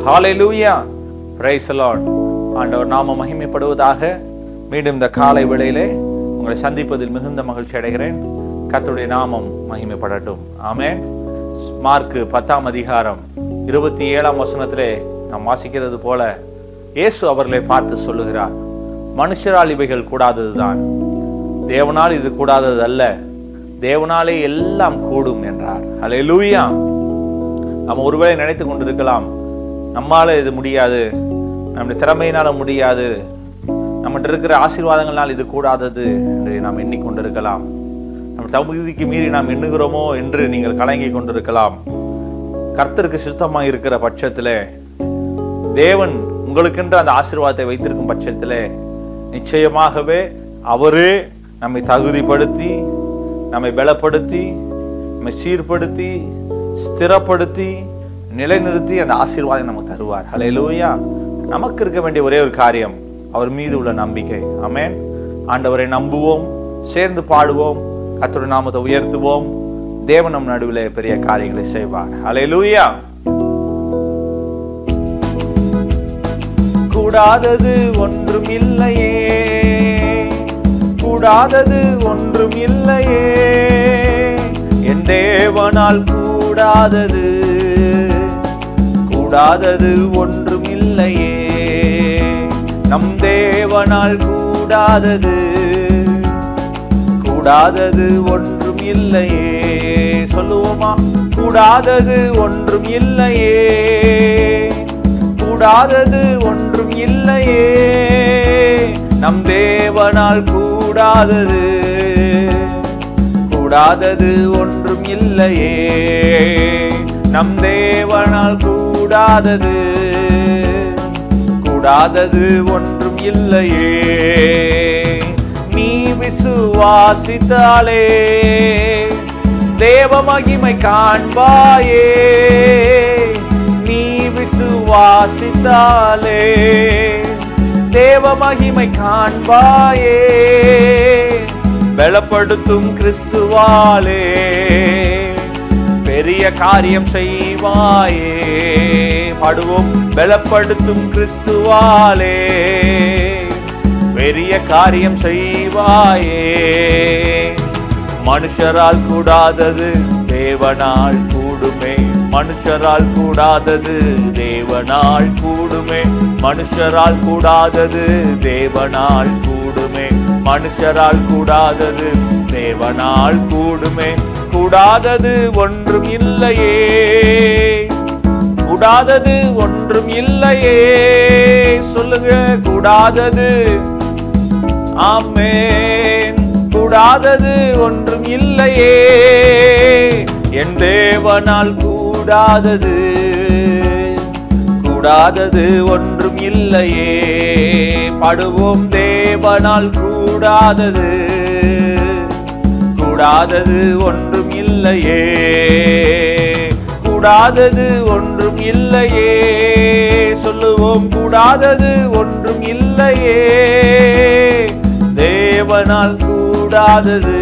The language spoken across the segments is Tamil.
ஹalleluya praise the lord ஆண்டவர் நாம மகிமைப்படுவதாக மீண்டும் இந்த காலை வேளையிலே உங்களை சந்திப்பதில் மிகுந்த மகிழ்ச்சி அடைகிறேன் கர்த்தருடைய நாமம் மகிமைப்படட்டும் ஆமென் மார்க்கு பத்தாம் அதிகாரம் இருபத்தி ஏழாம் வசனத்திலே நாம் வாசிக்கிறது போல இயேசு அவர்களை பார்த்து சொல்லுகிறார் மனுஷரால் இவைகள் கூடாததுதான் தேவனால் இது கூடாதது அல்ல தேவனாலே எல்லாம் கூடும் என்றார் ஹalleluya நம்ம ஒருவேளை நினைத்து கொண்டிருக்கலாம் நம்மால இது முடியாது நம்முடைய திறமையினால முடியாது நம்மகிட்ட இருக்கிற ஆசீர்வாதங்களால் இது கூடாதது என்று நாம் எண்ணிக்கொண்டிருக்கலாம் நம்ம தகுதிக்கு மீறி நாம் எண்ணுகிறோமோ என்று நீங்கள் கலங்கி கொண்டிருக்கலாம் கர்த்தருக்கு சுத்தமாக இருக்கிற பட்சத்திலே தேவன் உங்களுக்கென்று அந்த ஆசீர்வாதத்தை வைத்திருக்கும் பட்சத்திலே நிச்சயமாகவே அவரே நம்மை தகுதிப்படுத்தி நம்மை பலப்படுத்தி நம்மை சீர்படுத்தி ஸ்திரப்படுத்தி நிலைநிறுத்தி அந்த ஆசீர்வாதம் நமக்கு தருவார் ஹalleluya நமக்கு இருக்க வேண்டிய ஒரே ஒரு காரியம் அவர் மீது உள்ள நம்பிக்கை ஆமென் ஆண்டவரை நம்புவோம் சேர்ந்து பாடுவோம் கர்த்தருடைய நாமத்தை உயர்த்துவோம் தேவன் நம் நடுவிலே பெரிய காரியங்களை செய்வார் ஹalleluya கூடாதது ஒன்றும் இல்லையே கூடாதது ஒன்றும் இல்லையே என் தேவனால் கூடாதது கூடாதது ஒன்றும் இல்லையே நம் தேவனால் கூடாதது கூடாதது ஒன்றும் இல்லையே சொல்லுவோமா கூடாதது ஒன்றும் இல்லையே கூடாதது ஒன்றும் இல்லையே நம் தேவனால் கூடாதது கூடாதது ஒன்றும் இல்லையே நம் தேவனால் கூடாதது கூடாதது ஒன்றும் இல்லையே நீ விசுவாசித்தாலே தேவ மகிமை காண்பாயே நீ விசுவாசித்தாலே தேவ மகிமை காண்பாயே பலப்படுத்தும் கிறிஸ்துவாலே பெரிய காரியம் செய்வாயே பாடுவோம் பலப்படுத்தும் கிறிஸ்துவாலே பெரிய காரியம் செய்வாயே மனுஷரால் கூடாதது தேவனால் கூடுமே மனுஷரால் கூடாதது தேவனால் கூடுமே மனுஷரால் கூடாதது தேவனால் கூடுமே மனுஷரால் கூடாதது தேவனால் கூடுமே கூடாதது ஒன்றும் இல்லையே கூடாதது ஒன்றும் இல்லையே சொல்லுங்க கூடாதது ஆமென் கூடாதது ஒன்றும் இல்லையே என் தேவனால் கூடாதது கூடாதது ஒன்றும் இல்லையே படுவோம் தேவனால் கூடாதது கூடாதது ஒன்றும் இல்லையே கூடாதது ஒன்றும் இல்லையே சொல்லுவோம் கூடாதது ஒன்றும் இல்லையே தேவனால் கூடாதது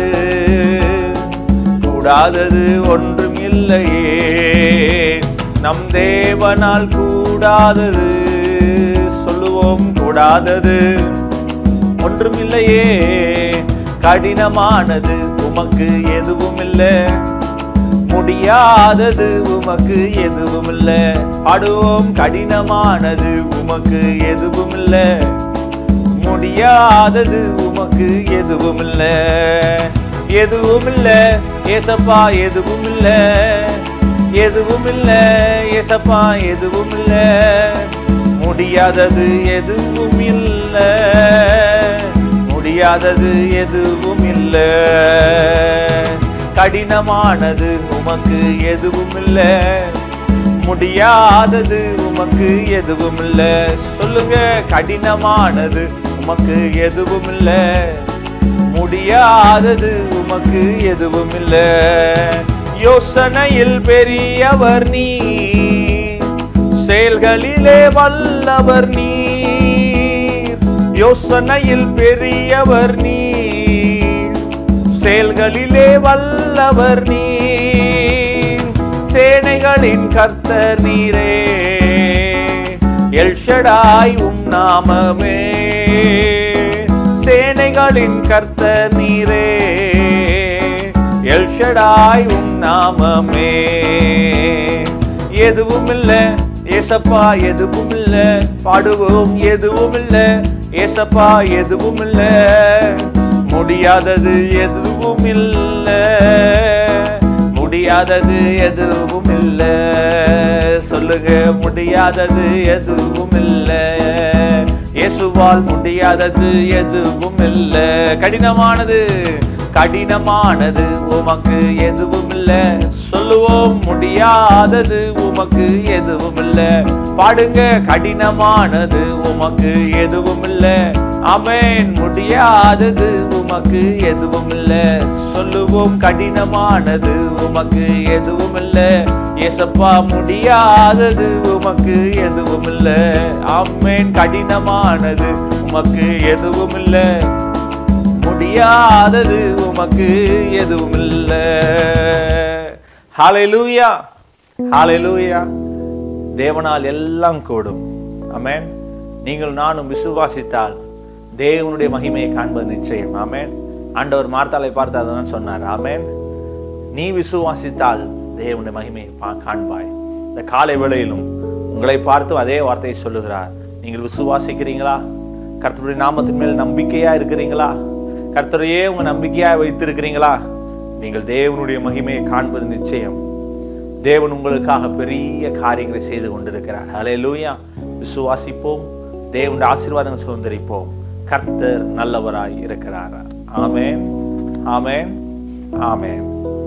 கூடாதது ஒன்றும் இல்லையே நம் தேவனால் கூடாதது சொல்லுவோம் கூடாதது ஒன்றும் இல்லையே கடினமானது உமக்கு எதுவும் இல்லை முடியாதது உமக்கு எதுவும் இல்ல பாடுவோம் கடினமானது உமக்கு எதுவும் இல்ல முடியாதது உமக்கு எதுவும் இல்ல எதுவும் இல்ல ஏசப்பா எதுவும் இல்ல எதுவும் இல்ல ஏசப்பா எதுவும் இல்ல முடியாதது எதுவும் இல்ல முடியாதது எதுவும் இல்ல கடினமானது உமக்கு எதுவும் இல்ல முடியாதது உமக்கு எதுவும் இல்ல சொல்லுங்க கடினமானது உமக்கு எதுவும் இல்ல முடியாதது உமக்கு எதுவும் இல்ல யோசனையில் பெரியவர் நீ செயல்களிலே வல்லவர் நீர் யோசனையில் பெரியவர் நீர் செயல்களிலே வல்லவர் நீர் சேனைகளின் கர்த்தர் நீரே எல்ஷடாய் உம் நாமமே சேனைகளின் கர்த்தர் நீரே எல்ஷடாய் உம் நாமமே எதுவும் இல்ல ஏசப்பா எதுவும் இல்ல பாடுவோம் எதுவும் இல்ல ஏசப்பா எதுவும் இல்ல முடியாதது எதுவும் இல்ல முடியாதது எதுவும் இல்ல சொல்லுங்க முடியாதது எதுவும் இல்ல இயேசுவால் முடியாதது எதுவும் இல்ல கடினமானது கடினமானது உமக்கு எதுவும் இல்ல சொல்லுவோம் முடியாதது உமக்கு எதுவும் இல்ல பாடுங்க கடினமானது உமக்கு எதுவும் இல்ல அமேன் முடியாதது உமக்கு எதுவும் இல்ல சொல்லுவோம் கடினமானது உமக்கு எதுவும் இல்ல ஏசப்பா முடியாதது உமக்கு எதுவும் இல்ல அம்மேன் கடினமானது உமக்கு எதுவும் இல்ல முடியாதது உமக்கு எதுவும் இல்ல ஹalleluya ஹalleluya தேவனால் எல்லாம் கூடும் ஆமென் நீங்கள் நானும் விசுவாசித்தால் தேவனுடைய மகிமையை காண்பது நிச்சயம் ஆமென் ஆண்டவர் மார்த்தாலை பார்த்து அதான் சொன்னார் ஆமென் நீ விசுவாசித்தால் தேவனுடைய மகிமையை பா- காண்பாய் இந்த காலை வேளையிலும் உங்களை பார்த்து அதே வார்த்தையை சொல்லுகிறார் நீங்கள் விசுவாசிக்கிறீங்களா கர்த்தருடைய நாமத்தின் மேல் நம்பிக்கையா இருக்கிறீங்களா கர்த்தரையே உங்க நம்பிக்கையா வைத்திருக்கிறீங்களா நீங்கள் தேவனுடைய மகிமையை காண்பது நிச்சயம் தேவன் உங்களுக்காக பெரிய காரியங்களை செய்து கொண்டிருக்கிறார் ஹalleluya விசுவாசிப்போம் தேவனுடைய ஆசீர்வாதங்கள் சுதந்திரிப்போம் கர்த்தர் நல்லவராய் இருக்கிறார் ஆமென் ஆமென் ஆமென்